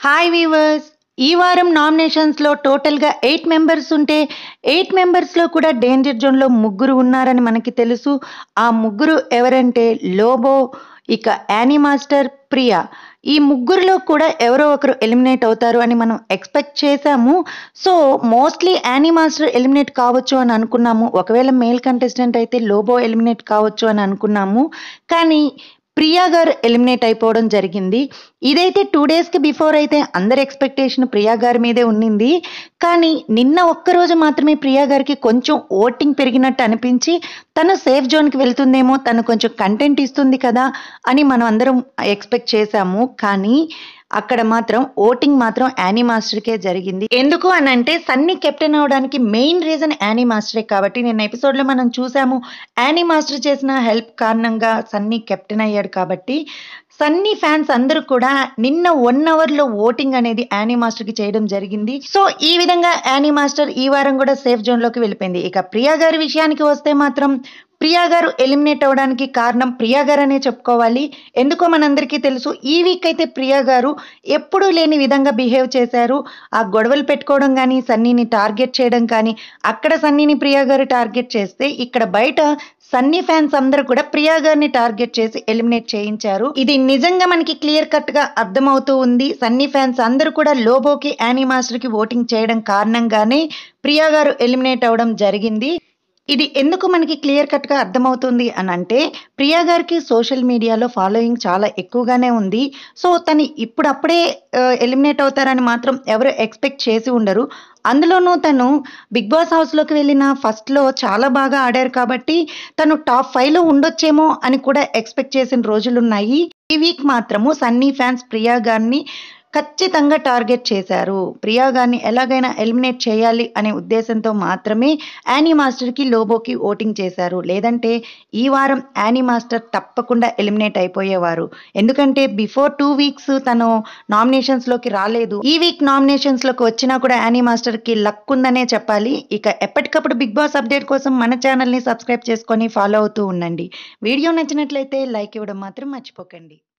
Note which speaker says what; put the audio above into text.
Speaker 1: hi weavers ఈ వారం నామినేషన్స్లో టోటల్గా ఎయిట్ మెంబర్స్ ఉంటే ఎయిట్ మెంబర్స్లో కూడా డేంజర్ జోన్లో ముగ్గురు ఉన్నారని మనకి తెలుసు ఆ ముగ్గురు ఎవరంటే లోబో ఇక యానీ మాస్టర్ ప్రియా ఈ ముగ్గురులో కూడా ఎవరో ఒకరు ఎలిమినేట్ అవుతారు అని మనం ఎక్స్పెక్ట్ చేశాము so mostly Annie master eliminate కావచ్చు అని అనుకున్నాము ఒకవేళ మేల్ కంటెస్టెంట్ అయితే లోబో ఎలిమినేట్ కావచ్చు అని అనుకున్నాము కానీ ప్రియా గారు ఎలిమినేట్ అయిపోవడం జరిగింది ఇదైతే టూ డేస్కి బిఫోర్ అయితే అందరి ఎక్స్పెక్టేషన్ ప్రియా గారి మీదే ఉన్నింది కానీ నిన్న ఒక్కరోజు మాత్రమే ప్రియా గారికి కొంచెం ఓటింగ్ పెరిగినట్టు అనిపించి తను సేఫ్ జోన్కి వెళ్తుందేమో తను కొంచెం కంటెంట్ ఇస్తుంది కదా అని మనం అందరం ఎక్స్పెక్ట్ చేశాము కానీ అక్కడ మాత్రం ఓటింగ్ మాత్రం యానీ మాస్టర్కే జరిగింది ఎందుకు అని అంటే సన్నీ కెప్టెన్ అవడానికి మెయిన్ రీజన్ యానీ మాస్టరే కాబట్టి నిన్న ఎపిసోడ్లో మనం చూసాము యానీ మాస్టర్ చేసిన హెల్ప్ కారణంగా సన్నీ కెప్టెన్ అయ్యాడు కాబట్టి సన్నీ ఫ్యాన్స్ అందరూ కూడా నిన్న వన్ అవర్లో ఓటింగ్ అనేది యానీ మాస్టర్కి చేయడం జరిగింది సో ఈ విధంగా యానీ మాస్టర్ ఈ వారం కూడా సేఫ్ జోన్లోకి వెళ్ళిపోయింది ఇక ప్రియా గారి విషయానికి వస్తే మాత్రం ప్రియా గారు ఎలిమినేట్ అవ్వడానికి కారణం ప్రియా గారు అనే చెప్పుకోవాలి ఎందుకో మనందరికీ తెలుసు ఈ వీక్ అయితే ప్రియా గారు ఎప్పుడూ లేని విధంగా బిహేవ్ చేశారు ఆ గొడవలు పెట్టుకోవడం కానీ సన్నీని టార్గెట్ చేయడం కానీ అక్కడ సన్నీని ప్రియా గారు టార్గెట్ చేస్తే ఇక్కడ బయట సన్నీ ఫ్యాన్స్ అందరూ కూడా ప్రియా గారిని టార్గెట్ చేసి ఎలిమినేట్ చేయించారు ఇది నిజంగా మనకి క్లియర్ కట్ గా అర్థమవుతూ ఉంది సన్నీ ఫ్యాన్స్ అందరూ కూడా లోబోకి యానీ మాస్టర్ కి ఓటింగ్ చేయడం కారణంగానే ప్రియా గారు ఎలిమినేట్ అవ్వడం జరిగింది ఇది ఎందుకు మనకి క్లియర్ కట్గా అర్థమవుతుంది అని అంటే ప్రియా గారికి సోషల్ మీడియాలో ఫాలోయింగ్ చాలా ఎక్కువగానే ఉంది సో తను ఇప్పుడప్పుడే ఎలిమినేట్ అవుతారని మాత్రం ఎవరు ఎక్స్పెక్ట్ చేసి ఉండరు అందులోనూ తను బిగ్ బాస్ హౌస్లోకి వెళ్ళిన ఫస్ట్లో చాలా బాగా ఆడారు కాబట్టి తను టాప్ ఫైవ్లో ఉండొచ్చేమో అని కూడా ఎక్స్పెక్ట్ చేసిన రోజులు ఉన్నాయి ఈ వీక్ మాత్రము సన్నీ ఫ్యాన్స్ ప్రియా గారిని ఖచ్చితంగా టార్గెట్ చేశారు ప్రియా గారిని ఎలాగైనా ఎలిమినేట్ చేయాలి అనే ఉద్దేశంతో మాత్రమే యానీ మాస్టర్కి లోబోకి ఓటింగ్ చేశారు లేదంటే ఈ వారం యానీ మాస్టర్ తప్పకుండా ఎలిమినేట్ అయిపోయేవారు ఎందుకంటే బిఫోర్ టూ వీక్స్ తను నామినేషన్స్లోకి రాలేదు ఈ వీక్ నామినేషన్స్లోకి వచ్చినా కూడా యానీ మాస్టర్కి లక్ ఉందనే చెప్పాలి ఇక ఎప్పటికప్పుడు బిగ్ బాస్ అప్డేట్ కోసం మన ఛానల్ని సబ్స్క్రైబ్ చేసుకొని ఫాలో అవుతూ ఉండండి వీడియో నచ్చినట్లయితే లైక్ ఇవ్వడం మాత్రం మర్చిపోకండి